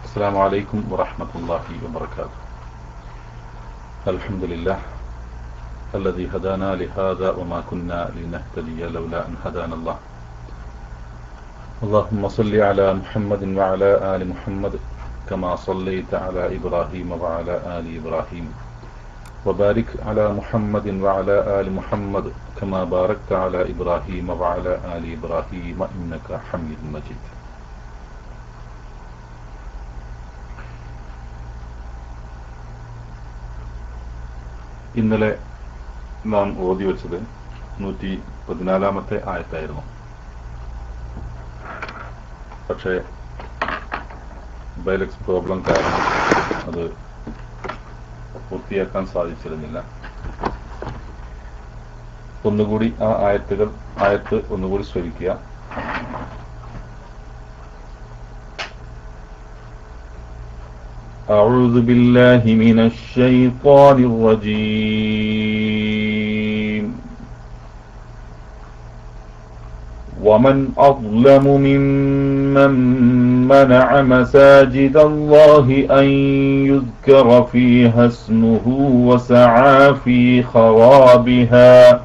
السلام عليكم ورحمة الله وبركاته الحمد لله الذي هدانا لهذا وما كنا لنهتدي لولا أن هدانا الله اللهم صل على محمد وعلى آل محمد كما صليت على إبراهيم وعلى آل إبراهيم وبارك على محمد وعلى آل محمد كما باركت على إبراهيم وعلى آل إبراهيم إنك حميد مجيد ഇന്നലെ നാം ഓതി വെച്ചത് നൂറ്റി പതിനാലാമത്തെ ആയത്തായിരുന്നു പക്ഷേ ബൈലക്സ് പ്രോബ്ലം കാരണം അത് പൂർത്തിയാക്കാൻ സാധിച്ചിരുന്നില്ല ഒന്നുകൂടി ആ ആയത്തുകൾ ആയത്ത് ഒന്നുകൂടി ശ്രവിക്കുക أعوذ بالله من الشيطان الرجيم ومن أظلم ممن منع مساجد الله أن يذكر فيها اسمه وسعى في خرابها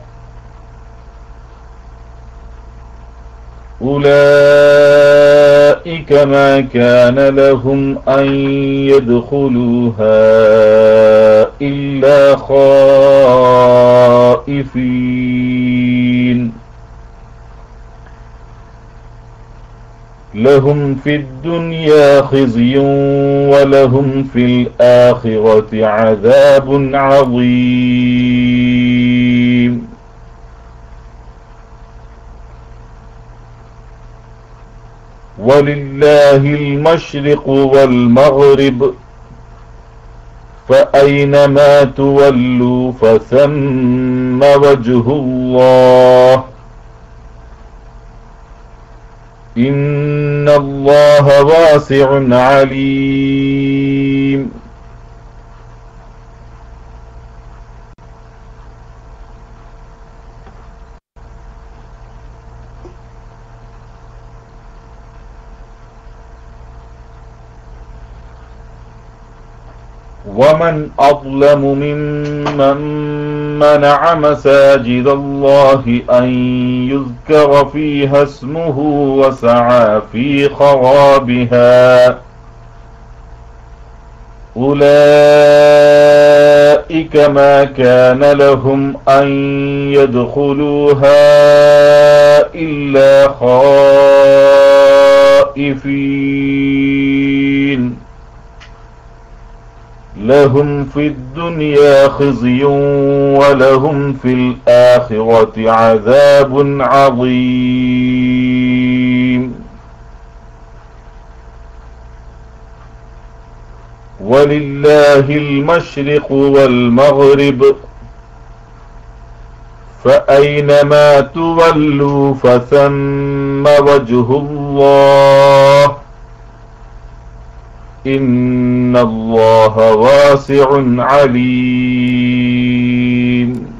أولئك ما كان لهم أن يدخلوها إلا خائفين لهم في الدنيا خزي ولهم في الآخرة عذاب عظيم ولله المشرق والمغرب فأينما تولوا فثم وجه الله إن الله واسع عليم ومن أظلم ممن منع مساجد الله أن يذكر فيها اسمه وسعى في خرابها أولئك ما كان لهم أن يدخلوها إلا خائفين لهم في الدنيا خزي ولهم في الآخرة عذاب عظيم ولله المشرق والمغرب فأينما تولوا فثم وجه الله إن الله واسع عليم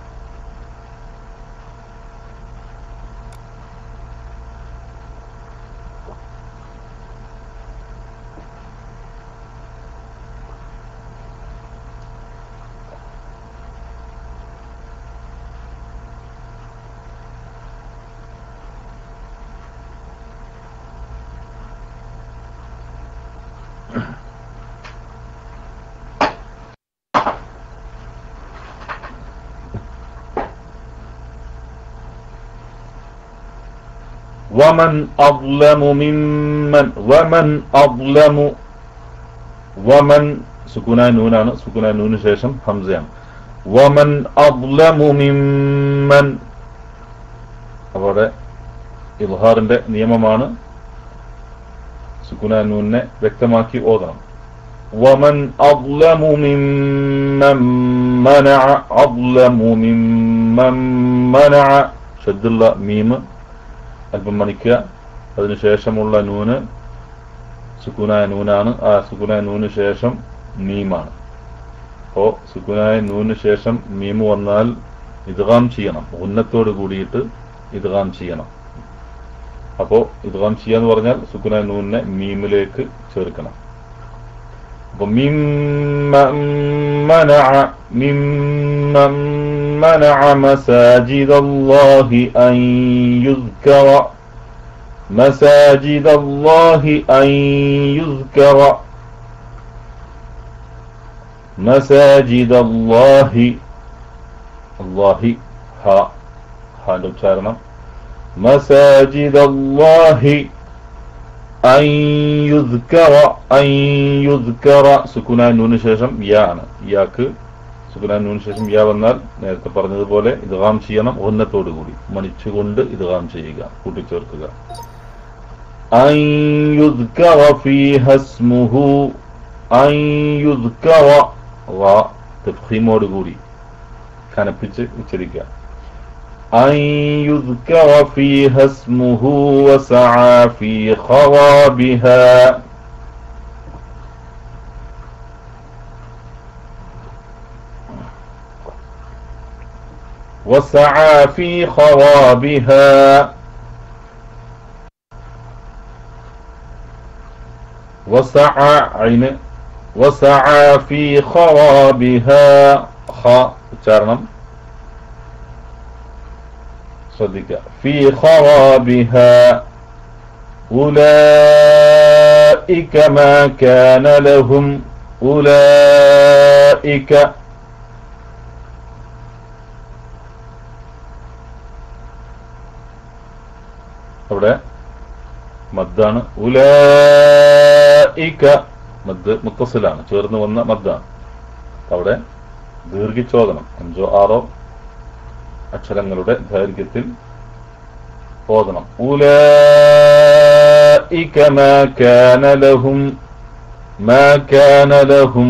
ومن أظلم ممن ومن أظلم ومن സുക്കുന നൂനാണ് സുക്കുന നൂന് ശേഷം ഹംസയാണ് വമൻ അദ്ലമു മിമ്മൻ അവിടെ ഇൽഹാറിന്റെ നിയമമാണ് സുക്കുന നൂനെ വ്യക്തമാക്കി ഓതണം വമൻ അദ്ലമു മിമ്മൻ മനഅ അദ്ലമു മിമ്മൻ മനഅ ഷദ്ദുള്ള മീമ് അല്പം മണിക്കുക അതിനുശേഷമുള്ള നൂന് സുക്കുനായ നൂനാണ് ആ സുക്കുനായ നൂന് ശേഷം മീമാണ് അപ്പോ സുക്കുനായ നൂന് ശേഷം മീമ് വന്നാൽ ഇദ്ഗാം ചെയ്യണം ഉന്നത്തോട് കൂടിയിട്ട് ഇദ്ഗാം ചെയ്യണം അപ്പോ ഇദ്ഗാം ചെയ്യാന്ന് പറഞ്ഞാൽ സുക്കുനായ നൂനിനെ മീമിലേക്ക് ചേർക്കണം അപ്പൊ മിമ്മൻ മനഅ മിമ്മൻ മനഅ മസാജിദല്ലാഹി അൻ യുദ്കറ മസാജിദല്ലാഹി അൻ യുദ്കറ മസാജിദല്ലാഹി അല്ലാഹി ഹ ഹാന്റെ ഉച്ചാരണം മസാജിദല്ലാഹി അൻ യുദ്കറ അൻ യുദ്കറ സുക്കുന നൂന് ശേഷം യാ ആണ് യാക്ക് സുക്കുന നൂന് ശേഷം യാ വന്നാൽ നേരത്തെ പറഞ്ഞതുപോലെ ഇദ്ഗാം ചെയ്യണം ഒന്നത്തോടു കൂടി മണിച്ചുകൊണ്ട് ഇദ്ഗാം ചെയ്യുക കൂട്ടിച്ചേർക്കുക അൻ യുദ്കറ ഫീഹ ഇസ്മുഹു അൻ യുദ്കറ വ തഫ്ഖീമോട് കൂടി കനപ്പിച്ച് ഉച്ചരിക്കുക أن يذكر فيها اسمه وسعى في خرابها وسعى في خرابها وسعى عين وسعى في خرابها خ ഉച്ചാരണം ശ്രദ്ധിക്കുക في خرابها أولئك ما كان لهم أولئك അവിടെ മദ്ദാണ് ഉലൈക മദ് മുത്തസിലാണ് ചേർന്ന് വന്ന മദ്ദാണ് അവിടെ ദീർഘിച്ചോദനം അഞ്ചോ ആറോ അക്ഷരങ്ങളുടെ ദൈർഘ്യത്തിൽ ഓതണം ഉലൈക മാ കാന ലഹും മാ കാന ലഹും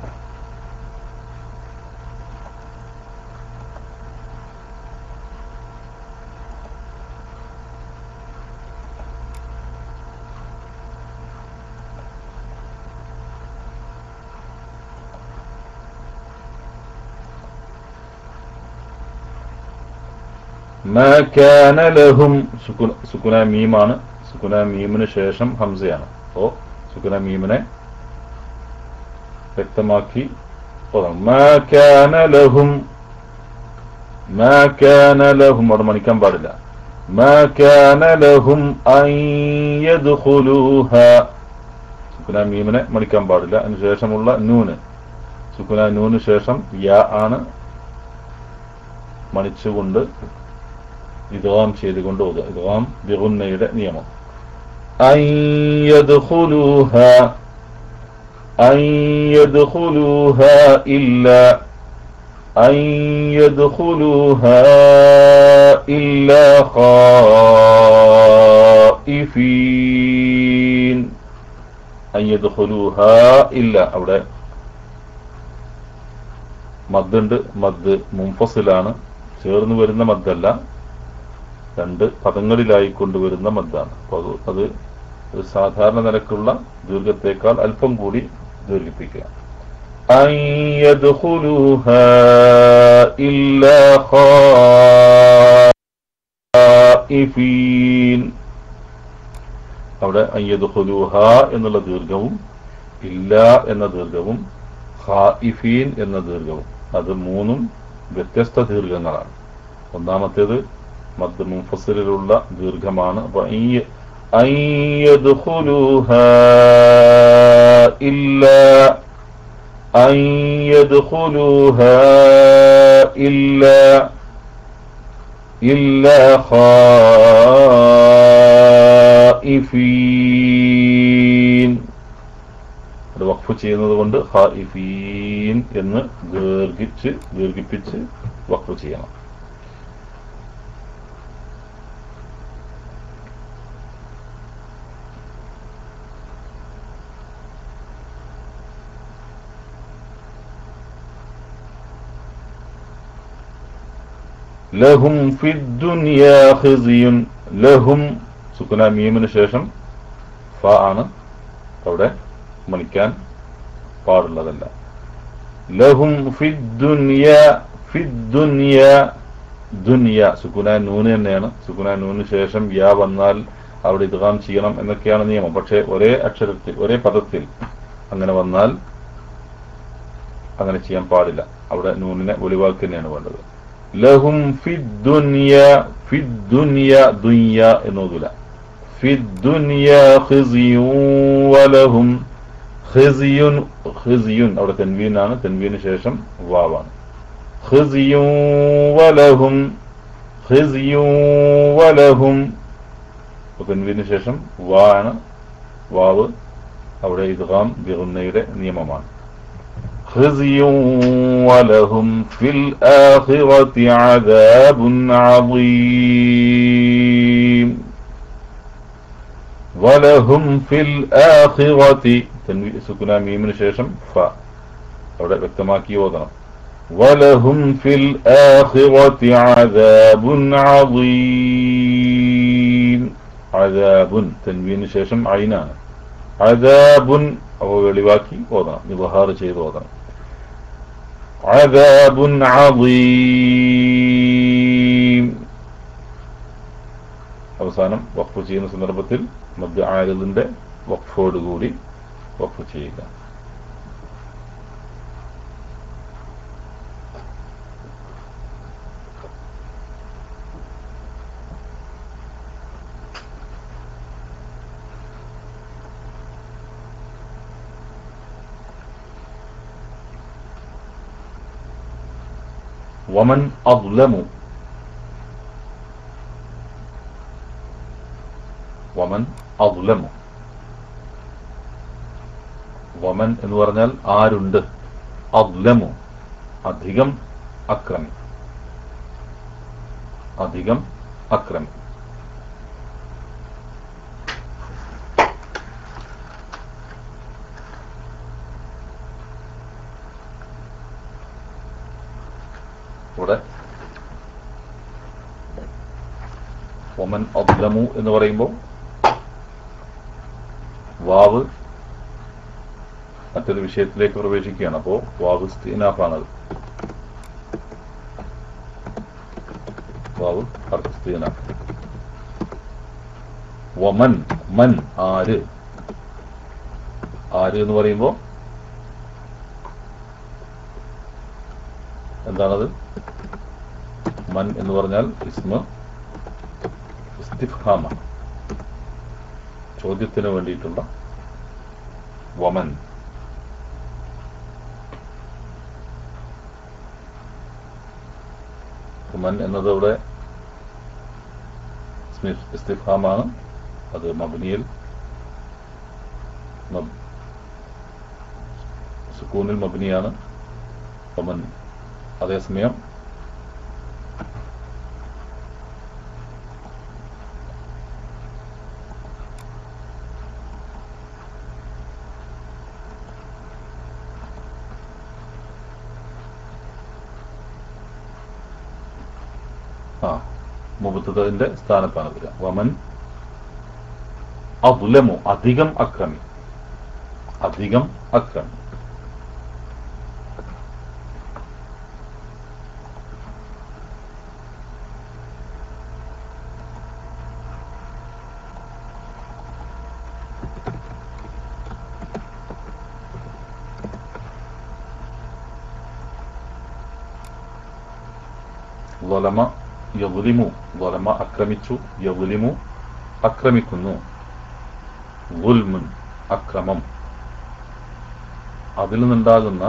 മാ കാന ലഹും സുക്കുന സുക്കുന മീമാണ് സുക്കുന മീമിന് ശേഷം ഹംസയാണ് ഓ സുക്കുന മീമിനെ വ്യക്തമാക്കി ഓതണം മാ കാന ലഹും മാ കാന ലഹും അവിടെ മണിക്കാൻ പാടില്ല മാ കാന ലഹും അൻ യദ്ഖുലൂഹ സുക്കുന മീമിനെ മണിക്കാൻ പാടില്ല അതിന് ശേഷമുള്ള നൂന് സുക്കുന നൂന് ശേഷം യാ ആണ് മണിച്ചുകൊണ്ട് ഇദ്ഗാം ചെയ്തുകൊണ്ട് ഓതുക ഇദ്ഗാം ബിഗുന്നയുടെ നിയമം അൻ യദ്ഖുലൂഹ അൻ യദ്ഖുലൂഹ ഇല്ല അൻ യദ്ഖുലൂഹ ഇല്ല ഖായിഫീൻ അൻ യദ്ഖുലൂഹ ഇല്ല അവിടെ മദ്ദുണ്ട് മദ് മുംഫസിലാണ് ചേർന്ന് വരുന്ന മദ്ദല്ല രണ്ട് പദങ്ങളിലായി കൊണ്ടുവരുന്ന മദ്ദാണ് അപ്പോൾ അത് അത് ഒരു സാധാരണ നിരക്കുള്ള ദീർഘത്തേക്കാൾ അല്പം കൂടി ദീർഘിപ്പിക്കുക أن يدخلوها إلا خائفين അവിടെ അയ്യദ്ഖുലൂഹ എന്നുള്ള ദീർഘവും ഇല്ല എന്ന ദീർഘവും ഖായിഫീൻ എന്ന ദീർഘവും അത് മൂന്നും വ്യത്യസ്ത ദീർഘങ്ങളാണ് ഒന്നാമത്തേത് മദ് മുൻഫസിലുള്ള ദീർഘമാണ് അപ്പൊ ഈ- أن يدخلوها إلا أن يدخلوها إلا إلا خائفين അത് വഖഫ് ചെയ്യുന്നത് കൊണ്ട് ഖായിഫീൻ എന്ന് ദീർഘിച്ച് ദീർഘിപ്പിച്ച് വഖഫ് ചെയ്യണം ലഹും ഫിദ്ദുനിയാ ഖിസിയുൻ ലഹും സുക്കുന മീമിന് ശേഷം ഫ ആണ് അവിടെ മണിക്കാൻ പാടുള്ളതല്ല ലഹും ഫിദ്ദുനിയ ഫിദ്ദുനിയ ദുനിയ സുക്കുന നൂന് തന്നെയാണ് സുക്കുന നൂന് ശേഷം യാ വന്നാൽ അവിടെ ഇദ്ഗാം ചെയ്യണം എന്നൊക്കെയാണ് നിയമം പക്ഷേ ഒരേ അക്ഷരത്തിൽ ഒരേ പദത്തിൽ അങ്ങനെ വന്നാൽ അങ്ങനെ ചെയ്യാൻ പാടില്ല അവിടെ നൂനിനെ ഒളിവാക്കി തന്നെയാണ് വേണ്ടത് ലഹും ഫിദ്ദുനിയ ഫിദ്ദുനിയ ദുനിയ എന്നോതില്ല ഫിദ്ദുനിയ ഖിസിയു വലഹും ഖിസിയുൻ ഖിസിയുൻ അവിടെ തെൻവീനാണ് തെൻവീന് ശേഷം വാവാണ് ഖിസിയു വലഹും ഖിസിയു വലഹും തെൻവീന് ശേഷം വാ ആണ് വാവ് അവിടെ ഇദ്ഗാം ബിഗുന്നയുടെ നിയമമാണ് خزي ولهم في الآخرة عذاب عظيم ولهم في الآخرة തൻവി സുക്കുന മീമിന് ശേഷം ഫ അവിടെ വ്യക്തമാക്കി ഓതണം ولهم في الآخرة عذاب عظيم عذاب തൻവീന് ശേഷം ഐനാണ് അദാബുൻ അവ വെളിവാക്കി ഓതണം നിബഹാർ ചെയ്ത് ഓതണം അദാബുൻ അദീം അവസാനം വഖഫ് ചെയ്യുന്ന സന്ദർഭത്തിൽ മധ്യ ആയതിന്റെ വഖഫോടുകൂടി വഖഫ് ചെയ്യുക ومن أظلم ومن أظلم വമൻ എന്ന് പറഞ്ഞാൽ ആരുണ്ട് അദ്ലമു അധികം അക്രമി അധികം അക്രമി ഇവിടെ ഒമൻ അബ്ലമു എന്ന് പറയുമ്പോൾ വാവ് മറ്റൊരു വിഷയത്തിലേക്ക് പ്രവേശിക്കുകയാണ് അപ്പോ വാവ് സ്തീനാഫാണത് വാവ് സ്തീനാഫ് വമൻ മൻ ആര് ആര് എന്ന് പറയുമ്പോ എന്താണത് മൻ എന്ന് പറഞ്ഞാൽ ഇസ്മ ഇസ്തിഫാമ ചോദ്യത്തിന് വേണ്ടിയിട്ടുള്ള വമൻ മൻ എന്നത് ഇവിടെ ഇസ്തിഫാമാണ് അത് മബനിയിൽ സുക്കൂനിൽ മബനിയാണ് വമൻ അതേസമയം ആ മുബത്തതിന്റെ സ്ഥാനത്താണ് വരിക വമൻ അതുലമു അധികം അക്രമി അധികം അക്രമി ളലമ യവുലിമു ളലമ അക്രമിച്ചു യവുലിമു അക്രമിക്കുന്നു ഗുൽമുൻ അക്രമം അതിൽ നിന്നുണ്ടാകുന്ന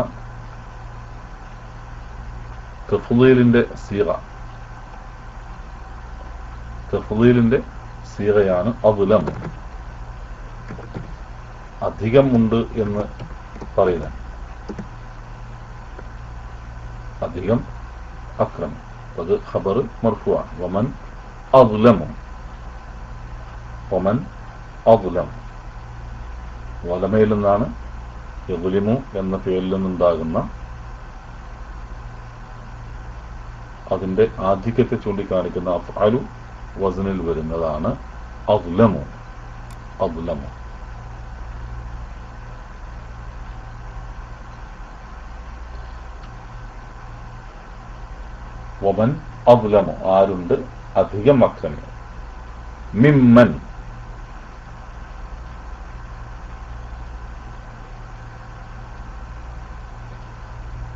തഫ്ലീലിന്റെ സീറ തഫ്ലീലിന്റെ സീറയാണ് അതുലം അധികം ഉണ്ട് എന്ന് പറയുന്നത് അധികം അക്രമം അത് ഖബർ മർഫുവാണ് വമൻ അദ്ലമു വമൻ അദ്ലം വലമയിൽ നിന്നാണ് യബുലിമു എന്ന പേരിൽ നിന്നുണ്ടാകുന്ന അതിന്റെ ആധിക്യത്തെ ചൂണ്ടിക്കാണിക്കുന്ന അഫ്അലു വസനിൽ വരുന്നതാണ് അദ്ലമു അദ്ലമു വമൻ അദ്ലമു ആരുണ്ട് അധികം അക്രമി മിമ്മൻ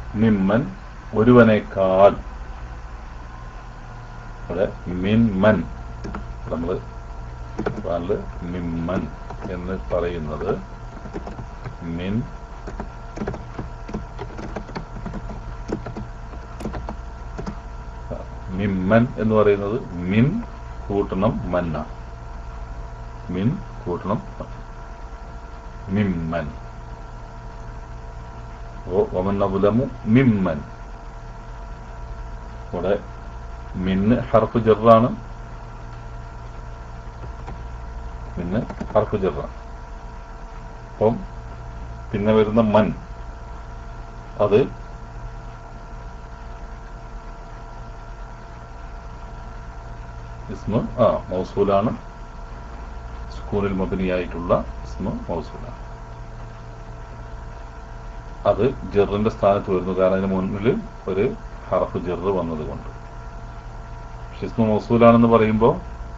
മിമ്മൻ ഒരുവനേക്കാൾ ഇവിടെ മിൻമൻ നമ്മൾ ഖുർആനില് മിമ്മൻ എന്ന് പറയുന്നത് മിൻ മിമ്മൻ എന്ന് പറയുന്നത് മിൻ കൂട്ടണം മന്ന മിൻ കൂട്ടണം മിമ്മൻ വമന്നബുലമു മിമ്മൻ ഇവിടെ മിന്ന് ഹർഫ് ജറാണ് മിന്ന് ഹർഫ് ജറാണ് അപ്പം പിന്നെ വരുന്ന മൻ അത് ഇസ്മ ആ മൗസൂലാണ് സ്കൂളിൽ മബനിയായിട്ടുള്ള ഇസ്മ മൗസൂലാണ് അത് ജെറിന്റെ സ്ഥാനത്ത് വരുന്നു കാരണം അതിന് മുന്നിൽ ഒരു ഹറഫ് ജെറ് വന്നത് കൊണ്ട് പക്ഷെ ഇസ്മ മൗസൂലാണെന്ന് പറയുമ്പോൾ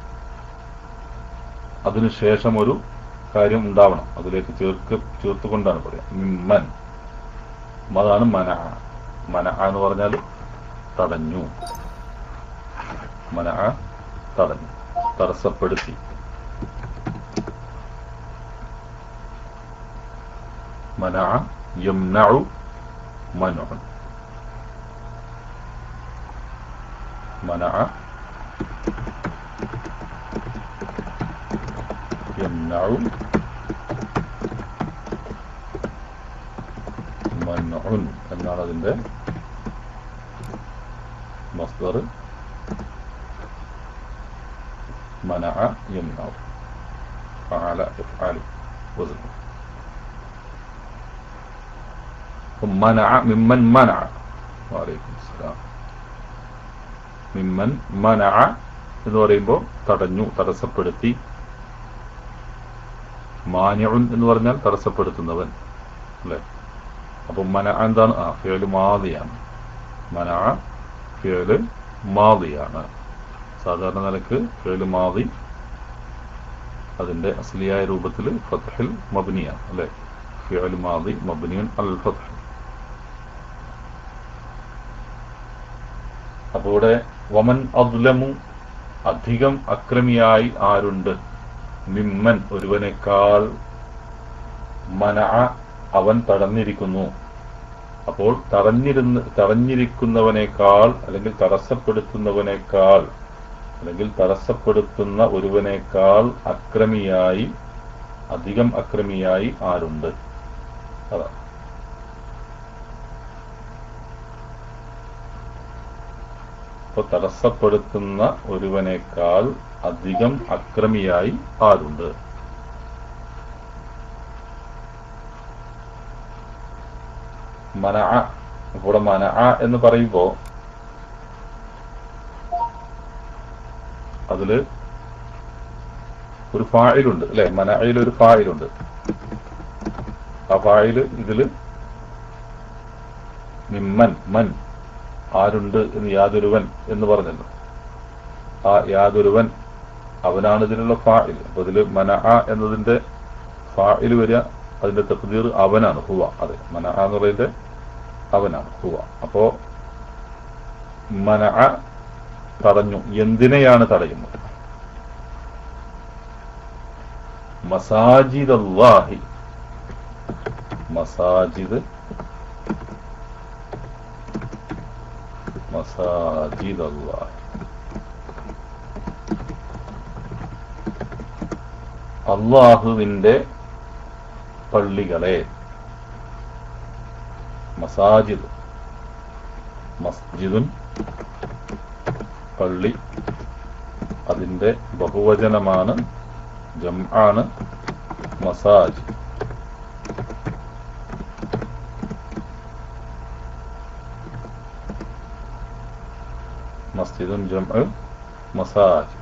അതിനുശേഷം ഒരു കാര്യം ഉണ്ടാവണം അതിലേക്ക് ചേർക്ക് ചേർത്തുകൊണ്ടാണ് പറയാം മിമ്മൻ അതാണ് മന മന എന്ന് പറഞ്ഞാൽ തടഞ്ഞു മന തടഞ്ഞു തടസ്സപ്പെടുത്തി മന യംനഉ മനുൻ മന യംനഉ മനുൻ എന്നാണ് അതിന്റെ മസ്ദർ منع يمنع فعل يفعل وزن منع ممن منع وعليكم السلام മിമ്മൻ മനഅ എന്ന് പറയുമ്പോൾ തടഞ്ഞു തടസ്സപ്പെടുത്തി മാനിഉൻ എന്ന് പറഞ്ഞാൽ തടസ്സപ്പെടുത്തുന്നവൻ അല്ലെ അപ്പൊ മന എന്താണ് ആ ഫിയല് മാതിയാണ് മന ഫിയല് മാതിയാണ് സാധാരണ നിലക്ക് ഫിയല് മാതി അതിന്റെ അസ്ലിയായ രൂപത്തിൽ ഫത്ഹിൽ മബ്നിയാണ് അല്ലെ ഫിയൽ മാതി മബ്നിയൻ അൽ ഫത്ഹ് അപ്പൊ ഇവിടെ വമൻ അദ്ലമു അധികം അക്രമിയായി ആരുണ്ട് മിമ്മൻ ഒരുവനേക്കാൾ മന അവൻ തടഞ്ഞിരിക്കുന്നു അപ്പോൾ തടഞ്ഞിരുന്ന് തടഞ്ഞിരിക്കുന്നവനേക്കാൾ അല്ലെങ്കിൽ തടസ്സപ്പെടുത്തുന്നവനേക്കാൾ അല്ലെങ്കിൽ തടസ്സപ്പെടുത്തുന്ന ഒരുവനേക്കാൾ അക്രമിയായി അധികം അക്രമിയായി ആരുണ്ട് അതാണ് അപ്പൊ തടസ്സപ്പെടുത്തുന്ന ഒരുവനേക്കാൾ അധികം അക്രമിയായി ആരുണ്ട് മന ഇവിടെ മന എന്ന് പറയുമ്പോ അതില് ഒരു ഫായിലുണ്ട് അല്ലെ മനയിൽ ഒരു ഫായിലുണ്ട് ആ ഫായില് ഇതില് നിമ്മൻ മൻ ആരുണ്ട് എന്ന് യാതൊരുവൻ എന്ന് പറഞ്ഞല്ലോ ആ യാതൊരുവൻ അവനാണ് ഇതിനുള്ള ഫായിൽ അപ്പൊ ഇതില് മന എന്നതിന്റെ ഫായിൽ വരിക അതിന്റെ തക്തീർ അവനാണ് ഹുവ അതെ മന എന്ന് പറയുന്നത് അവനാണ് ഹുവ അപ്പോ മന തടഞ്ഞു എന്തിനെയാണ് തടയുന്നത് മസാജിദ് അള്ളാഹി മസാജിദ് മസാജിദ് അള്ളാഹി അള്ളാഹുവിന്റെ പള്ളികളെ മസാജിദ് മസ്ജിദുൻ പള്ളി അതിന്റെ ബഹുവചനമാണ് ജംആണ് മസാജ് മസ്ജിദുൻ ജംഅ മസാജ്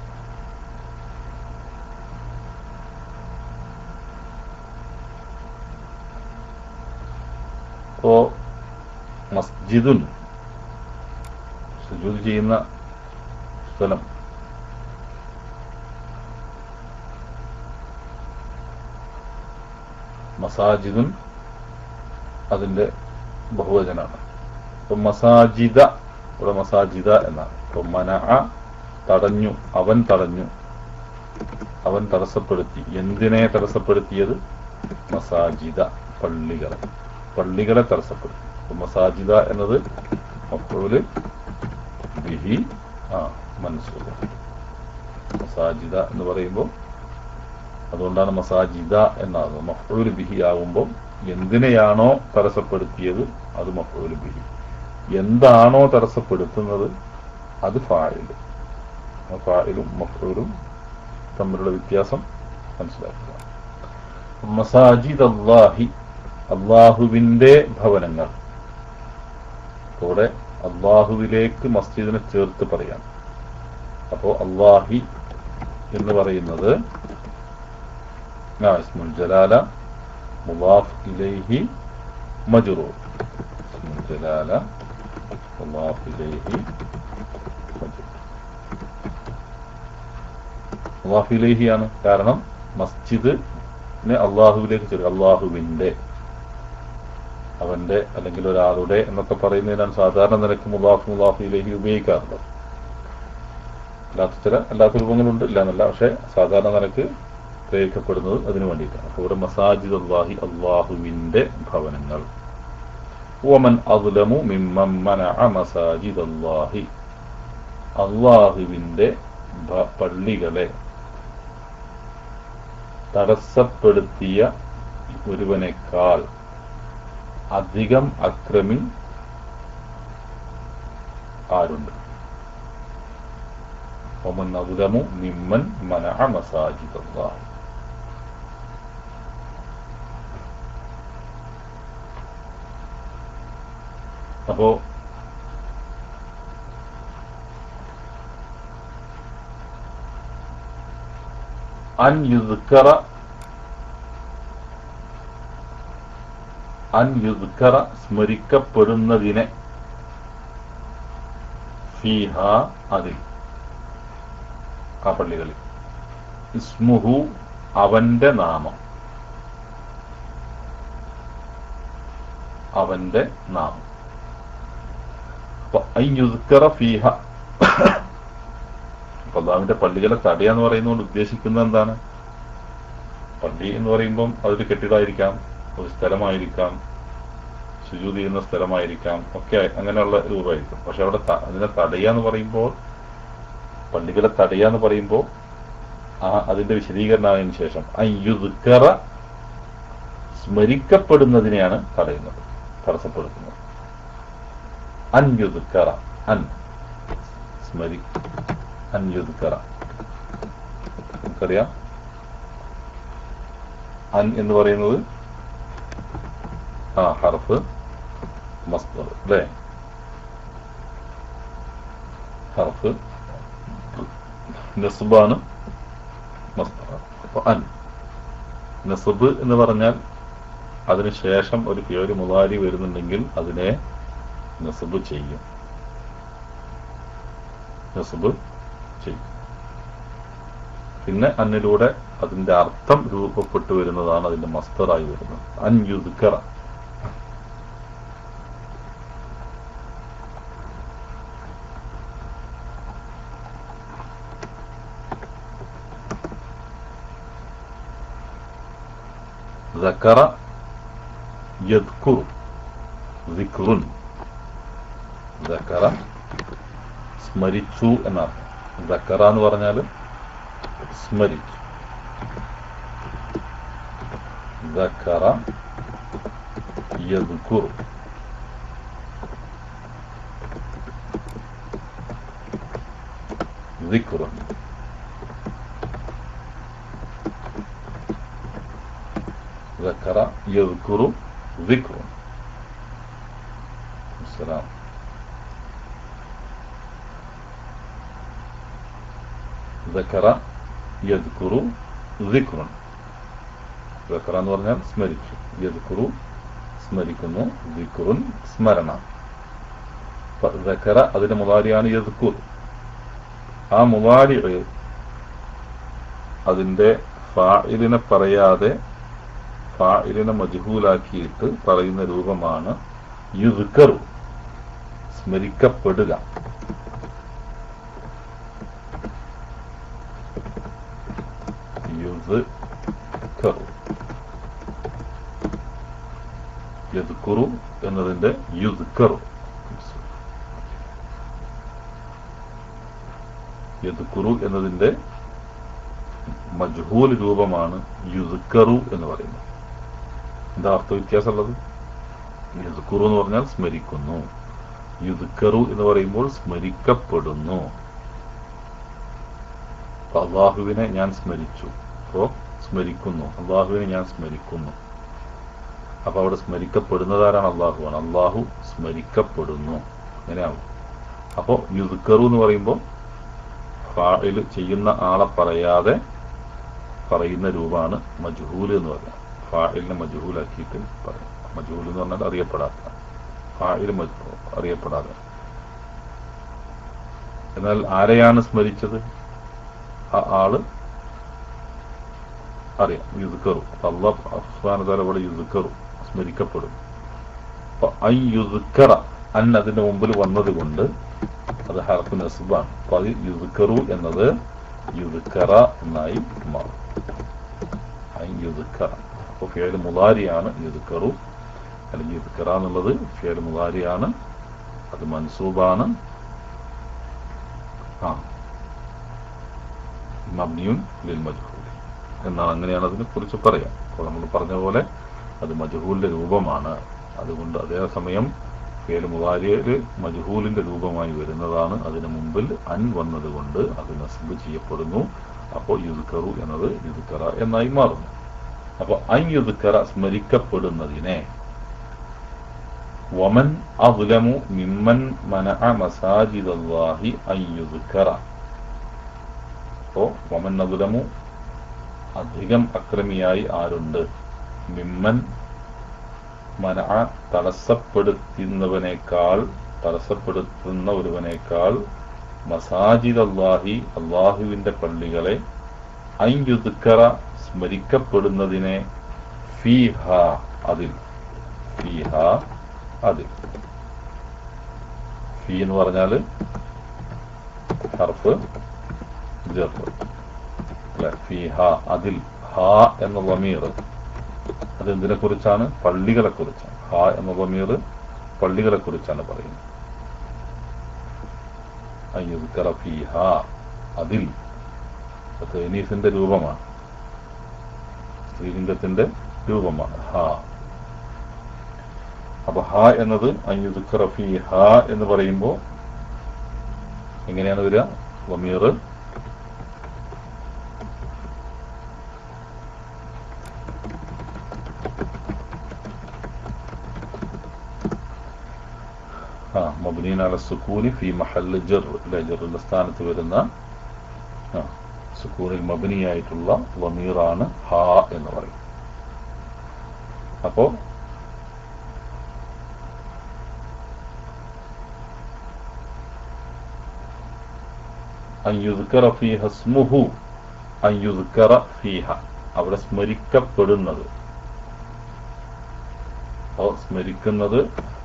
ഓ മസ്ജിദുൻ സുജൂദ് ചെയ്യുന്ന സ്ഥലം മസാജിദുൻ അതിന്റെ ബഹുവചനാണ് ഇപ്പൊ മസാജിദ ഇവിടെ മസാജിദ എന്നാണ് ഇപ്പൊ മന തടഞ്ഞു അവൻ തടഞ്ഞു അവൻ തടസ്സപ്പെടുത്തി എന്തിനെ തടസ്സപ്പെടുത്തിയത് മസാജിദ പള്ളികളെ പള്ളികളെ തടസ്സപ്പെടുത്തി അപ്പൊ മസാജിദ എന്നത് മഫ്ഊല് ബിഹി ആ മനസ്സൂബ് മസാജിദ എന്ന് പറയുമ്പോൾ അതുകൊണ്ടാണ് മസാജിദ എന്നാകുന്നത് മഫ്ഊല് ബിഹി ആകുമ്പോൾ എന്തിനെയാണോ തടസ്സപ്പെടുത്തിയത് അത് മഫ്ഊല് ബിഹി എന്താണോ തടസ്സപ്പെടുത്തുന്നത് അത് ഫായില് ആ ഫായിലും മഫ്ഊലും തമ്മിലുള്ള വ്യത്യാസം മനസ്സിലാക്കുക മസാജിദ് അള്ളാഹി അള്ളാഹുവിന്റെ ഭവനങ്ങൾ കൂടെ അള്ളാഹുവിലേക്ക് മസ്ജിദിനെ ചേർത്ത് പറയാം അപ്പോ അള്ളാഹി എന്ന് പറയുന്നത് ആ, ഇസ്മുൽ ജലാല മുവാഫ് ഇലൈഹി മജ്റൂർ ഇസ്മുൽ ജലാല മുവാഫ് ഇലൈഹി മജ്റൂർ മുവാഫ് ഇലൈഹിയാണ് കാരണം മസ്ജിദിനെ അള്ളാഹുവിലേക്ക് ചേർക്കുക അള്ളാഹുവിന്റെ അവന്റെ അല്ലെങ്കിൽ ഒരാളുടെ എന്നൊക്കെ പറയുന്നതിനാണ് സാധാരണ നിലക്ക് മുലാഫ് മുലാഫിയിലേക്ക് ഉപയോഗിക്കാറുള്ളത് അല്ലാത്ത ചില അല്ലാത്ത രൂപങ്ങളുണ്ട് ഇല്ല എന്നല്ല പക്ഷെ സാധാരണ നിലക്ക് പ്രയോഗിക്കപ്പെടുന്നത് അതിനു വേണ്ടിയിട്ടാണ് അപ്പോൾ ഇവിടെ മസാജിദ് അള്ളാഹി അള്ളാഹുവിന്റെ ഭവനങ്ങൾ ഓമൻ അദ്ലമു മിമ്മൻ മനഅ മസാജിദ് അള്ളാഹി അള്ളാഹുവിന്റെ ഭ- പള്ളികളെ തടസ്സപ്പെടുത്തിയ ഒരുവനേക്കാൾ അധികം അക്രമി ആരുണ്ട് ഒമൻ അവുലമു മിമ്മൻ മനഅ മസാജിദ് അല്ലാഹ് അപ്പോ അൻ യുദ്ക്കറ അൻ യുദ്ക്കറ സ്മരിക്കപ്പെടുന്നതിനെ ഫീഹ അതിൽ ആ പള്ളികളിൽ ഇസ്മുഹു അവന്റെ നാമം അവന്റെ നാമം അപ്പൊ ഐ യുദ്ക്കറ ഫീഹ അപ്പൊ അള്ളാഹുവിന്റെ പള്ളികളെ തടയാന്ന് പറയുന്നതുകൊണ്ട് ഉദ്ദേശിക്കുന്നത് എന്താണ് പള്ളി എന്ന് പറയുമ്പം അതൊരു കെട്ടിടമായിരിക്കാം ഒരു സ്ഥലമായിരിക്കാം സുജൂത് ചെയ്യുന്ന സ്ഥലമായിരിക്കാം ഒക്കെ അങ്ങനെയുള്ള രൂപമായിരിക്കും പക്ഷെ അവിടെ ത- അതിനെ തടയാന്ന് പറയുമ്പോൾ പള്ളികളെ തടയാന്ന് പറയുമ്പോൾ ആ അതിന്റെ വിശദീകരണമായതിനു ശേഷം അയ്യുദ്ക്കറ സ്മരിക്കപ്പെടുന്നതിനെയാണ് തടയുന്നത് തടസ്സപ്പെടുത്തുന്നത് അൻയുദ്ക്കറ അൻ സ്മരി അൻയുദ്ക്കറ നമുക്കറിയാം അൻ എന്ന് പറയുന്നത് ആ ഹർഫ് മസ്ദർ അല്ലേ ഹർഫ് നസ്ബാണ് മസ്ദർ അപ്പൊ അൻ നസ്ബ് എന്ന് പറഞ്ഞാൽ അതിനുശേഷം ഒരു ഫിയോര് മുതാരി വരുന്നുണ്ടെങ്കിൽ അതിനെ നസ്ബ് ചെയ്യും നസ്ബ് ചെയ്യും പിന്നെ അന്നിലൂടെ അതിന്റെ അർത്ഥം രൂപപ്പെട്ടു വരുന്നതാണ് അതിന്റെ മസ്തറായി വരുന്നത് അൻയുദ്ക്കറ ذكر يذكر ذكر ذكر സ്മരിച്ചു എന്നാണ് ذكر എന്ന് പറഞ്ഞാൽ സ്മരിച്ചു ذكر يذكر ذكر ذكر يذكر ذكر السلام ذكر يذكر ذكر ذكر എന്ന് പറഞ്ഞാൽ സ്മരിച്ചു യദ്കുറു സ്മരിക്കുന്നു ദിക്റുൻ സ്മരണ അപ്പൊ ذكر അതിന്റെ മുതാരിയാണ് യദ്കുർ ആ മുതാരി അതിന്റെ ഫായിലിനെ പറയാതെ ഫായിലിനെ മജ്ഹൂലാക്കിയിട്ട് പറയുന്ന രൂപമാണ് യുദ്ക്കറു സ്മരിക്കപ്പെടുക യുസ് കറു യദ്കുറു എന്നതിന്റെ യുദ്കറു യദ്കുറു എന്നതിന്റെ മജ്ഹൂൽ രൂപമാണ് യുദ്കറു എന്ന് പറയുന്നത് എന്താ അർത്ഥ വ്യത്യാസമുള്ളത് യുദ്കുറു എന്ന് പറഞ്ഞാൽ സ്മരിക്കുന്നു യുദ്കറു എന്ന് പറയുമ്പോൾ സ്മരിക്കപ്പെടുന്നു അപ്പൊ അള്ളാഹുവിനെ ഞാൻ സ്മരിച്ചു അപ്പോ സ്മരിക്കുന്നു അള്ളാഹുവിനെ ഞാൻ സ്മരിക്കുന്നു അപ്പൊ അവിടെ സ്മരിക്കപ്പെടുന്നതാരാണ് അള്ളാഹുവാണ് അള്ളാഹു സ്മരിക്കപ്പെടുന്നു അങ്ങനെയാവും അപ്പോ യുദ്ക്കറു എന്ന് പറയുമ്പോൾ ഫായിൽ ചെയ്യുന്ന ആളെ പറയാതെ പറയുന്ന രൂപമാണ് മജ്ഹൂൽ എന്ന് പറയുന്നത് ഫായിലിനെ മജ്ഹൂലാക്കിയിട്ട് പറയും മജ്ഹൂൽ എന്ന് പറഞ്ഞാൽ അറിയപ്പെടാത്ത ഫായിൽ അറിയപ്പെടാതെ എന്നാൽ ആരെയാണ് സ്മരിച്ചത് ആ ആള് അറിയാം യുദ്ക്കറു അള്ളാഹുസ്മാനതാല ഇവിടെ യുദ്ക്കറു സ്മരിക്കപ്പെടും അപ്പൊ ഐ യുദ്ക്കറ അൻ അതിന്റെ മുമ്പിൽ വന്നത് കൊണ്ട് അത് ഹർഫ് നസ്ബാണ് അപ്പൊ അത് യുദ്ക്കറു എന്നത് യുദ്ക്കറ എന്നായി മാറും ഐ യുദ്ക്കറ അപ്പൊ ഫേൽ മുതാരിയാണ് യുദ്ക്കറു അല്ലെങ്കിൽ യുദ്ക്കറ എന്നുള്ളത് ഫേൽ മുതാരിയാണ് അത് മൻസൂബാണ് ആ മബ്നിയുൻ ലിൽ മജ്ഹൂൽ എന്നാണ് അങ്ങനെയാണ് അതിനെ കുറിച്ച് പറയാം അപ്പോൾ നമ്മൾ പറഞ്ഞ പോലെ അത് മജ്ഹൂലിന്റെ രൂപമാണ് അതുകൊണ്ട് അതേസമയം ഫേൽ മുതാരിയല് മജ്ഹൂലിന്റെ രൂപമായി വരുന്നതാണ് അതിന് മുമ്പിൽ അൻ വന്നതുകൊണ്ട് അത് നസ്ബ് ചെയ്യപ്പെടുന്നു അപ്പോൾ യുദ്ക്കറു എന്നത് യുദ്ക്കറ എന്നായി മാറുന്നു അപ്പൊ അൻ യുദ്ക്കറ സ്മരിക്കപ്പെടുന്നതിനെ വമൻ അദ്ലമു മിമ്മൻ മനഅ മസാജിദല്ലാഹി അൻ യുദ്ക്കറ അപ്പോ വമൻ അദ്ലമു അധികം അക്രമിയായി ആരുണ്ട് മിമ്മൻ മന തടസ്സപ്പെടുത്തുന്നവനേക്കാൾ തടസ്സപ്പെടുത്തുന്ന ഒരുവനേക്കാൾ മസാജിദ് അള്ളാഹി അള്ളാഹുവിന്റെ പള്ളികളെ അയ്യുദ്ക്കറ സ്മരിക്കപ്പെടുന്നതിനെ ഫീഹ അതിൽ ഫീഹ അതിൽ ഫീ എന്ന് പറഞ്ഞാല് ഹർഫ് ജർ അല്ലെ ഫീഹ അതിൽ ഹ എന്ന വമീർ അത് എന്തിനെ കുറിച്ചാണ് പള്ളികളെ കുറിച്ചാണ് ഹ എന്ന വമീർ പള്ളികളെ കുറിച്ചാണ് പറയുന്നത് അയ്യുദ്ക്കറ ഫീഹ അതിൽ തേനീസിന്റെ രൂപമാണ് സ്ത്രീലിംഗത്തിന്റെ രൂപമാണ് ഹ അപ്പൊ ഹ എന്നത് അയ്യുദ്ക്കറ ഫീഹ എന്ന് പറയുമ്പോൾ എങ്ങനെയാണ് വരിക വമീർ ആ മബ്നീൻ അല സുക്കൂനി ഫി മഹല്ല് ജർ അല്ലെ ജറിന്റെ സ്ഥാനത്ത് വരുന്ന ആ സുക്കൂനിൽ മബനിയായിട്ടുള്ള വമീറാണ് ഹ എന്ന് പറയും അപ്പോ അയ്യുദ്ക്കറ ഫീഹ സ്മുഹു അയ്യുദ്ക്കറ ഫീഹ അവിടെ സ്മരിക്കപ്പെടുന്നത് അപ്പോൾ സ്മരിക്കുന്നത്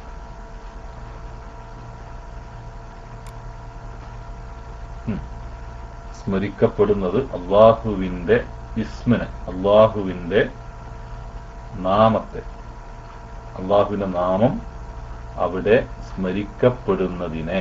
സ്മരിക്കപ്പെടുന്നത് അള്ളാഹുവിന്റെ ഇസ്മിനെ അള്ളാഹുവിന്റെ നാമത്തെ അള്ളാഹുവിന്റെ നാമം അവിടെ സ്മരിക്കപ്പെടുന്നതിനെ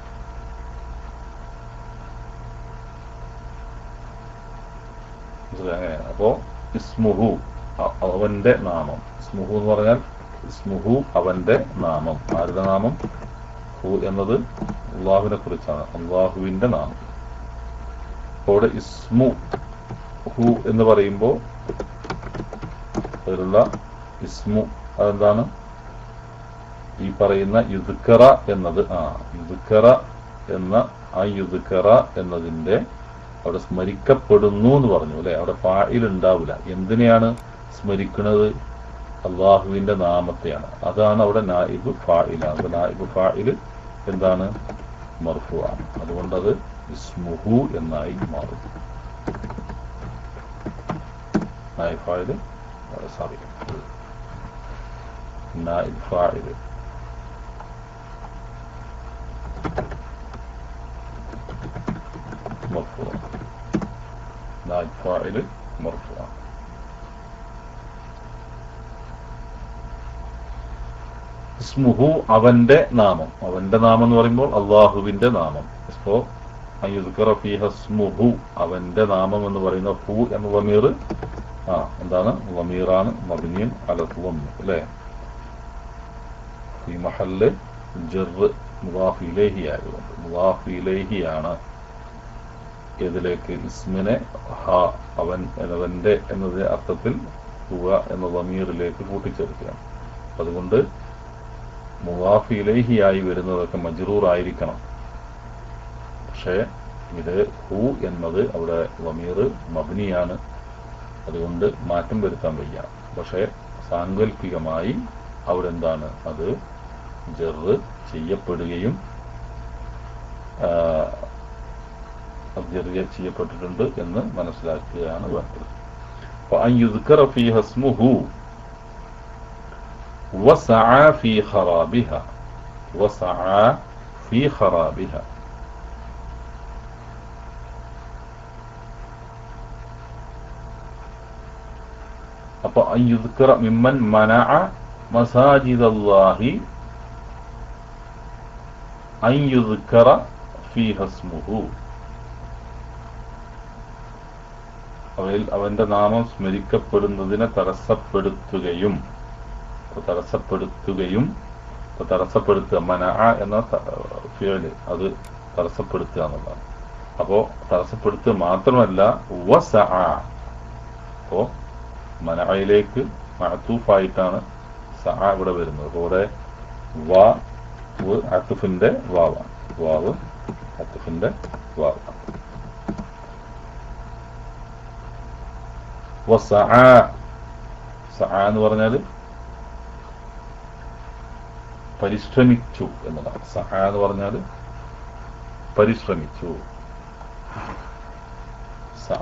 അങ്ങനെയാണ് അപ്പോ ഇസ്മുഹു അവന്റെ നാമം ഇസ്മുഹു എന്ന് പറഞ്ഞാൽ ഇസ്മുഹു അവന്റെ നാമം ആരുടെ നാമം ഹു എന്നത് അള്ളാഹുവിനെ കുറിച്ചാണ് അള്ളാഹുവിന്റെ നാമം അവിടെ ഇസ്മു ഹു എന്ന് പറയുമ്പോൾ അതിലുള്ള ഇസ്മു അതെന്താണ് ഈ പറയുന്ന യുദ്ക്കറ എന്നത് ആ യുദ്ക്കറ എന്ന ആ യുദ്ക്കറ എന്നതിന്റെ അവിടെ സ്മരിക്കപ്പെടുന്നു എന്ന് പറഞ്ഞു അല്ലെ അവിടെ ഫായിൽ ഉണ്ടാവില്ല എന്തിനെയാണ് സ്മരിക്കുന്നത് അള്ളാഹുവിന്റെ നാമത്തെയാണ് അതാണ് അവിടെ നായിബ് ഫായിലാണ് അപ്പൊ നായിബ് ഫായിൽ എന്താണ് മർഫു ആണ് അതുകൊണ്ടത് ഇസ്മുഹു എന്നായി മാറും നായിബ് ഫായിൽ സോറി നായിബ് ഫായിൽ ഫായില് മർഫുആണ് ഇസ്മുഹു അവന്റെ നാമം അവന്റെ നാമം എന്ന് പറയുമ്പോൾ അള്ളാഹുവിന്റെ നാമം ഇപ്പോ അയ്യുദ്ക്കറ ഫീഹ ഇസ്മുഹു അവന്റെ നാമം എന്ന് പറയുന്ന ഹു എന്ന വമീർ ആ എന്താണ് വമീറാണ് മബിനിയൻ അലത്തുവം അല്ലേ ഈ മഹല്ല് ജറ് മുവാഫ് ഇലേഹി ആയതുകൊണ്ട് മുവാഫ് ഇലേഹിയാണ് ഇതിലേക്ക് ഇസ്മിനെ ഹ അവൻ അവന്റെ എന്നത് അർത്ഥത്തിൽ ഹുവ എന്ന വമീറിലേക്ക് കൂട്ടിച്ചേർക്കുകയാണ് അതുകൊണ്ട് മുവാഫ് ഇലേഹിയായി വരുന്നതൊക്കെ മജ്റൂർ ആയിരിക്കണം പക്ഷേ ഇത് ഹു എന്നത് അവിടെ വമീർ മബ്നിയാണ് അതുകൊണ്ട് മാറ്റം വരുത്താൻ വയ്യ പക്ഷേ സാങ്കല്പികമായി അവിടെ എന്താണ് അത് ജറ് ചെയ്യപ്പെടുകയും ജറിയ ചെയ്യപ്പെട്ടിട്ടുണ്ട് എന്ന് മനസ്സിലാക്കുകയാണ് വേണ്ടത് فأن يذكر فيها اسمه وسعى في خرابها وسعى في خرابها അപ്പൊ അയ്യുദ്ക്കറ മിമ്മൻ മനഅ മസാജിദ് അല്ലാഹി അയ്യുദ്ക്കറ ഫീഹസ്മുഹു അവയിൽ അവന്റെ നാമം സ്മരിക്കപ്പെടുന്നതിനെ തടസ്സപ്പെടുത്തുകയും തടസ്സപ്പെടുത്തുകയും തടസ്സപ്പെടുത്തുക മന എന്ന ഫിയല് അത് തടസ്സപ്പെടുത്തുക എന്നുള്ളതാണ് അപ്പോ തടസ്സപ്പെടുത്തുക മാത്രമല്ല വസ അപ്പോ മനയിലേക്ക് മഅത്തൂഫായിട്ടാണ് സ ഇവിടെ വരുന്നത് അപ്പോൾ ഇവിടെ വാവ് അത്തുഫിന്റെ വാവാണ് വാവ് അത്തുഫിന്റെ വാവാണ് സ എന്ന് പറഞ്ഞാൽ പരിശ്രമിച്ചു എന്നതാണ് സഹ എന്ന് പറഞ്ഞാൽ പരിശ്രമിച്ചു സഹ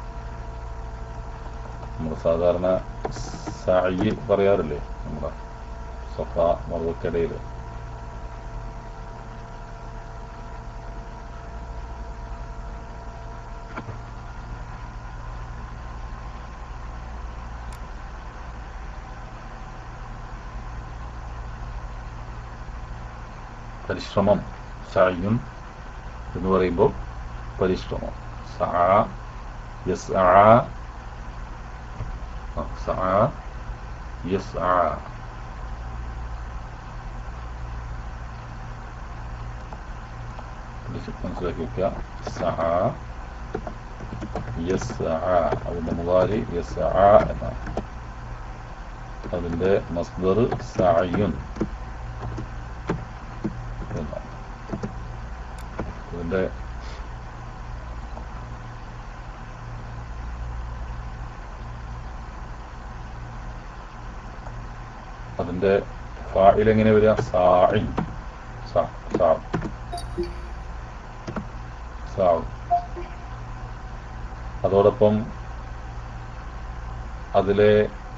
നമ്മൾ സാധാരണ സായി പറയാറില്ലേ നമ്മുടെ സഫ മറുവക്കടയിൽ പരിശ്രമം സായുൻ എന്ന് പറയുമ്പോൾ പരിശ്രമം സാ യസ് ആ സാ യസ് ആ മനസ്സിലാക്കി വെക്കുക സാ യസ് ആ അതിന്റെ മുതാരി യസ് ആ എന്നാണ് അതിന്റെ മസ്ദർ സായുൻ എന്നാണ് ഇതിന്റെ അതിന്റെ ഫായിൽ എങ്ങനെ വരിക സായി സാ സാ സാ അതോടൊപ്പം അതിലെ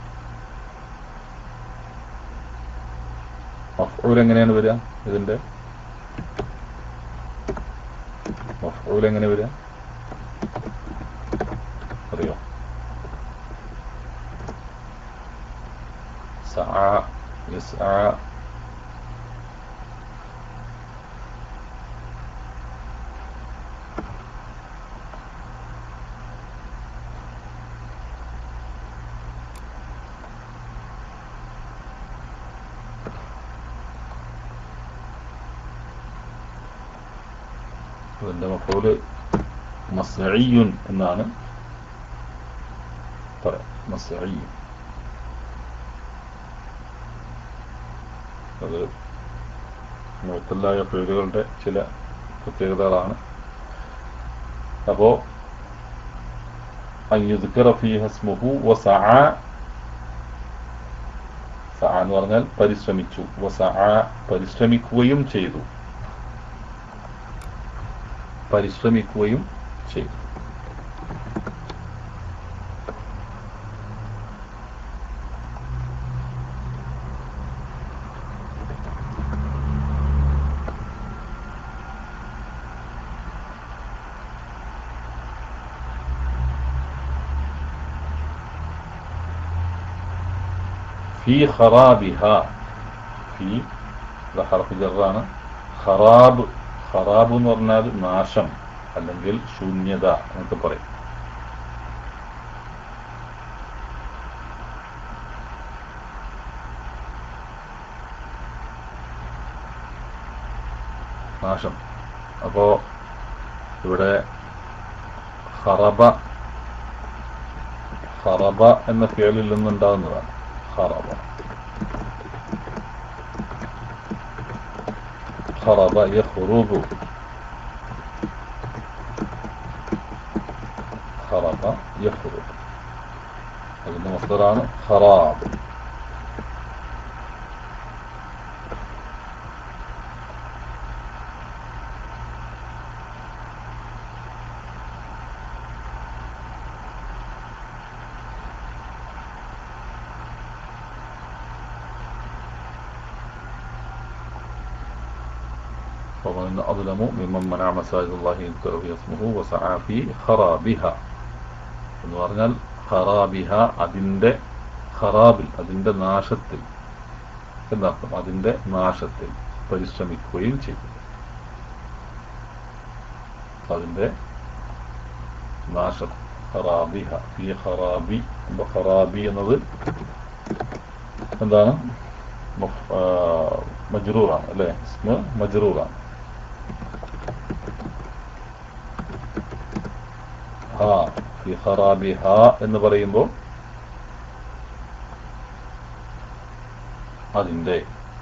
മഫ്ഊൽ എങ്ങനെയാണ് വരിക ഇതിന്റെ മഫ്ഊൽ എങ്ങനെ വരിക അറിയോ സഅ യസ്അ അതിന്റെ മഫൂല് മസ്ഈൻ എന്നാണ് പറയാം മസ്ഈൻ അത് മുഴത്തല്ലായ പേരുകളുടെ ചില പ്രത്യേകതകളാണ് അപ്പോ അയ്യുദ്ക്കറ ഫീഹ സ്മുഹു വസഅ സഅ എന്ന് പറഞ്ഞാൽ പരിശ്രമിച്ചു വസഅ പരിശ്രമിക്കുകയും ചെയ്തു പരിശ്രമിക്കുകയും ചെയ്തു ഫി ഖറാബിഹ ഫി ഇത് ഹർഫ് ജറാണ് ഖറാബ് ഖറാബ് എന്ന് പറഞ്ഞാൽ നാശം അല്ലെങ്കിൽ ശൂന്യത എന്നൊക്കെ പറയും നാശം അപ്പോ ഇവിടെ ഹറബ ഹറബ എന്ന ഫേലിൽ നിന്നുണ്ടാകുന്നതാണ് ഹറബ ഹറബ യഹ്റുബു ഹറബ യഹ്റുബു അതിന്റെ മസ്തറാണ് ഹറാബ് ومن أظلم ممن منع مساجد الله يذكر فيها اسمه وسعى في خرابها എന്ന് പറഞ്ഞാൽ ഖറാബിഹ അതിൻ്റെ ഖറാബിൽ അതിൻ്റെ നാശത്തിൽ എന്നർത്ഥം അതിൻ്റെ നാശത്തിൽ പരിശ്രമിക്കുകയും ചെയ്തു അതിൻ്റെ നാശം ഖറാബിഹ ഫി ഖറാബി അപ്പൊ ഖറാബി എന്നത് എന്താണ് മഫ്- ആ, മജ്റൂറാണ് അല്ലേ ഇസ്മ മജ്റൂറാണ് ഹാ ഫി ഖറാബിഹ എന്ന് പറയുമ്പോൾ അതിൻ്റെ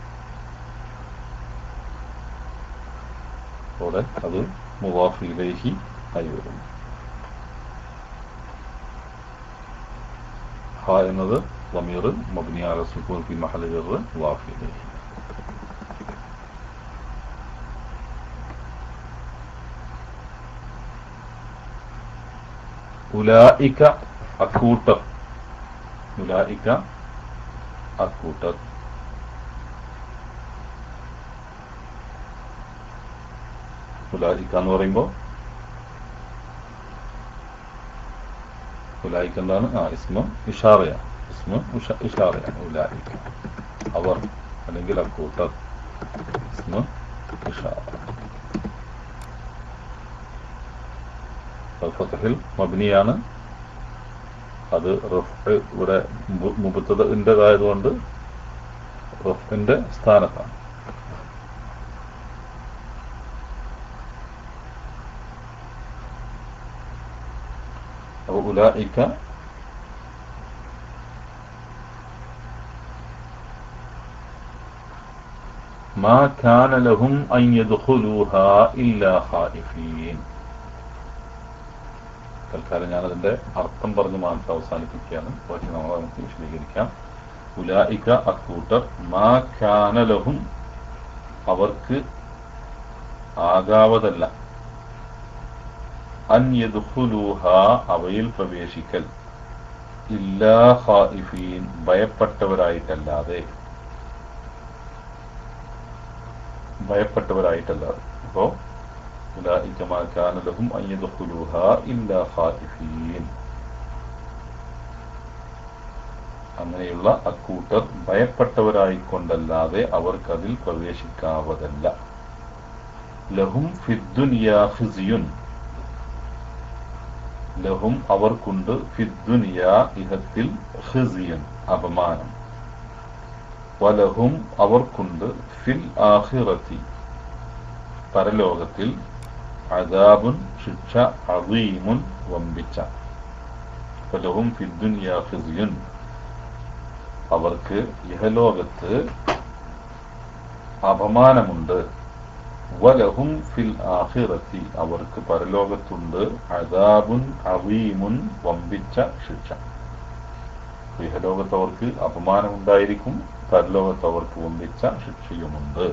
അവിടെ അത് മുവാഫിയിലേക്ക് ആയി വരുന്നു ഹ എന്നത് ضمير مبني على السكون في محل جر مضاف إليه ഉലായിക്ക അക്കൂട്ടർ ഉലായിക്ക അക്കൂട്ടർ ഉലായിക്ക എന്ന് പറയുമ്പോൾ ഉലായിക്ക എന്താണ് ആ ഇസ്മ ഇഷാറയാണ് ഇസ്മ ഉഷ- ഇഷാറയാണ് ഉലായിക്ക അവർ അല്ലെങ്കിൽ അക്കൂട്ടർ ഇസ്മ ഇഷാറ ഫത്തഹിൽ മബ്നിയാണ് അത് റഫ് ഇവിടെ മുപ്പത്തതിൻ്റെതായതുകൊണ്ട് റഫിന്റെ സ്ഥാനത്താണ് അപ്പോൾ ഉലായിക്ക ما كان لهم أن يدخلوها إلا خائفين തൽക്കാലം ഞാനതിന്റെ അർത്ഥം പറഞ്ഞ് മാത്രം അവസാനിപ്പിക്കുകയാണ് ബാക്കി നമ്മൾ നമുക്ക് വിശദീകരിക്കാം ഉലായിക്ക അക്കൂട്ടർ മാ കാനലഹും അവർക്ക് ആകാവതല്ല അൻ യദ്ഖുലൂഹ അവയിൽ പ്രവേശിക്കൽ ഇല്ലാ ഖായിഫീൻ ഭയപ്പെട്ടവരായിട്ടല്ലാതെ ഭയപ്പെട്ടവരായിട്ടല്ലാതെ അപ്പോ أولئك ما كان لهم أن يدخلوها إلا خائفين അങ്ങനെയുള്ള അക്കൂട്ടർ ഭയപ്പെട്ടവരായിക്കൊണ്ടല്ലാതെ അവർക്കതിൽ പ്രവേശിക്കാവതല്ല ലഹും ഫിദ്ദുനിയാ ഖിസിയുൻ ലഹും അവർക്കുണ്ട് ഫിദ്ദുനിയാ ഇഹത്തിൽ ഖിസിയൻ അപമാനം വലഹും അവർക്കുണ്ട് ഫിൽ ആഖിറത്തി പരലോകത്തിൽ അദാബുൻ ശിക്ഷ അദീമുൻ വമ്പിച്ച ഫലഹും ഫിദ്ദുനിയാ ഖിസിയുൻ അവർക്ക് ഇഹലോകത്ത് അപമാനമുണ്ട് വലഹും ഫിൽ ആഖിറത്തി അവർക്ക് പരലോകത്തുണ്ട് അദാബുൻ അവീമുൻ വമ്പിച്ച ശിക്ഷ ഇഹലോകത്ത് അവർക്ക് അപമാനമുണ്ടായിരിക്കും പരലോകത്ത് അവർക്ക് വമ്പിച്ച ശിക്ഷയുമുണ്ട്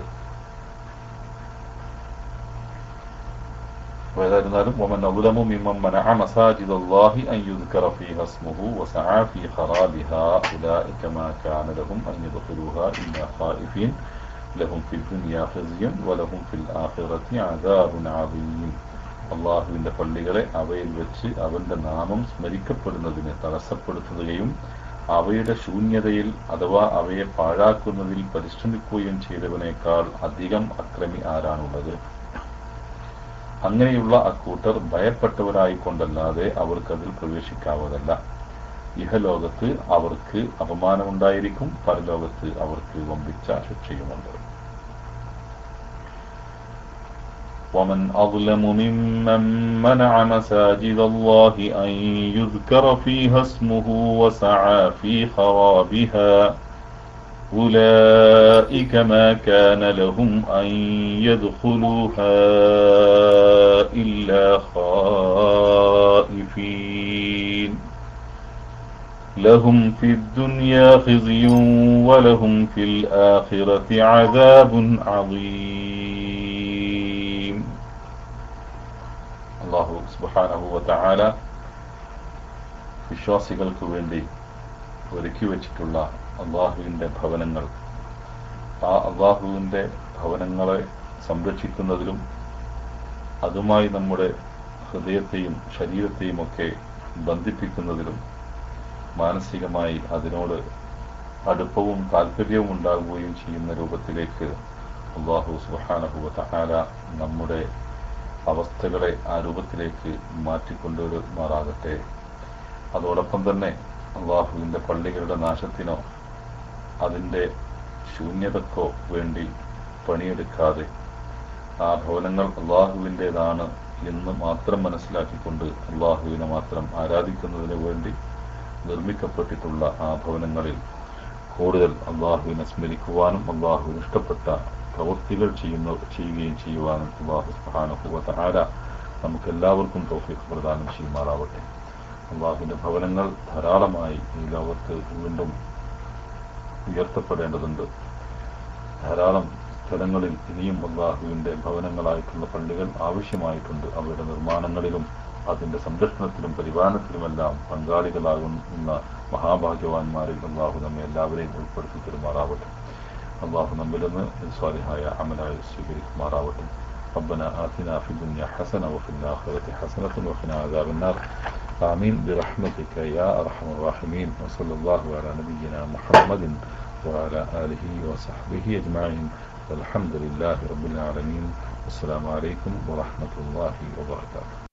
ويذلك ومن أظلم ممن منع مساجد الله أن يذكر فيها اسمه وسعى في خرابها أولئك ما كان لهم أن يدخلوها إلا خائفين لهم في الدنيا خزي ولهم في الآخرة عذاب عظيم അള്ളാഹുവിന്റെ പള്ളികളെ അവയിൽ വെച്ച് അവന്റെ നാമം സ്മരിക്കപ്പെടുന്നതിനെ തടസ്സപ്പെടുത്തുകയും അവയുടെ ശൂന്യതയിൽ അഥവാ അവയെ പാഴാക്കുന്നതിൽ പരിശ്രമിക്കുകയും ചെയ്തവനേക്കാൾ അധികം അക്രമി ആരാണുള്ളത് അങ്ങനെയുള്ള അക്കൂട്ടർ ഭയപ്പെട്ടവരായിക്കൊണ്ടല്ലാതെ അവർക്കതിൽ പ്രവേശിക്കാവതല്ല ഇഹലോകത്ത് അവർക്ക് അപമാനമുണ്ടായിരിക്കും പരലോകത്ത് അവർക്ക് വമ്പിച്ച ശിക്ഷയുമുണ്ട് ومن أظلم ممن منع مساجد الله أن يذكر فيها اسمه وسعى في خرابها أولئك ما كان لهم أن يدخلوها إلا خائفين لهم في الدنيا خزي ولهم في الآخرة عذاب عظيم الله سبحانه وتعالى വിശ്വാസികൾക്ക് വേണ്ടി ഒരുക്കി വച്ചിട്ടുള്ള അള്ളാഹുവിൻ്റെ ഭവനങ്ങൾ ആ അള്ളാഹുവിൻ്റെ ഭവനങ്ങളെ സംരക്ഷിക്കുന്നതിലും അതുമായി നമ്മുടെ ഹൃദയത്തെയും ശരീരത്തെയും ഒക്കെ ബന്ധിപ്പിക്കുന്നതിലും മാനസികമായി അതിനോട് അടുപ്പവും താല്പര്യവും ഉണ്ടാകുകയും ചെയ്യുന്ന രൂപത്തിലേക്ക് അള്ളാഹു സുബാനഹുവ തഹാല നമ്മുടെ അവസ്ഥകളെ ആ രൂപത്തിലേക്ക് മാറ്റിക്കൊണ്ടുവരുമാറാകട്ടെ അതോടൊപ്പം തന്നെ അള്ളാഹുവിൻ്റെ പള്ളികളുടെ നാശത്തിനോ അതിൻ്റെ ശൂന്യതക്കോ വേണ്ടി പണിയെടുക്കാതെ ആ ഭവനങ്ങൾ അള്ളാഹുവിൻ്റെതാണ് എന്ന് മാത്രം മനസ്സിലാക്കിക്കൊണ്ട് അള്ളാഹുവിനെ മാത്രം ആരാധിക്കുന്നതിന് വേണ്ടി നിർമ്മിക്കപ്പെട്ടിട്ടുള്ള ആ ഭവനങ്ങളിൽ കൂടുതൽ അള്ളാഹുവിനെ സ്മരിക്കുവാനും അള്ളാഹുവിന് ഇഷ്ടപ്പെട്ട പ്രവൃത്തികൾ ചെയ്യുന്ന ചെയ്യുകയും ചെയ്യുവാനും അള്ളാഹു സുഹാനുഭവത്തെ ആര നമുക്ക് എല്ലാവർക്കും തോഫിക്ക് പ്രദാനം ചെയ്യുമാറാവട്ടെ അള്ളാഹുവിൻ്റെ ഭവനങ്ങൾ ധാരാളമായി ഈ ലോകത്ത് വീണ്ടും ഉയർത്തപ്പെടേണ്ടതുണ്ട് ധാരാളം സ്ഥലങ്ങളിൽ ഇനിയും അള്ളാഹുവിൻ്റെ ഭവനങ്ങളായിട്ടുള്ള പള്ളികൾ ആവശ്യമായിട്ടുണ്ട് അവയുടെ നിർമ്മാണങ്ങളിലും അതിൻ്റെ സംരക്ഷണത്തിലും പരിപാലനത്തിലുമെല്ലാം പങ്കാളികളാകുന്ന മഹാഭാഗ്യവാന്മാരിൽ അള്ളാഹു നമ്മെ എല്ലാവരെയും ഉൾപ്പെടുത്തി തരുമാറാവട്ടെ അള്ളാഹു നമ്മിൽ നിന്ന് സ്വാലിഹായ അമലായി സ്വീകരിക്കുമാറാവട്ടെ ربنا آتنا في الدنيا حسنة وفي الآخرة حسنة وقنا عذاب النار آمين برحمتك يا أرحم الراحمين وصلى الله على نبينا محمد وعلى آله وصحبه أجمعين والحمد لله رب العالمين والسلام عليكم ورحمة الله وبركاته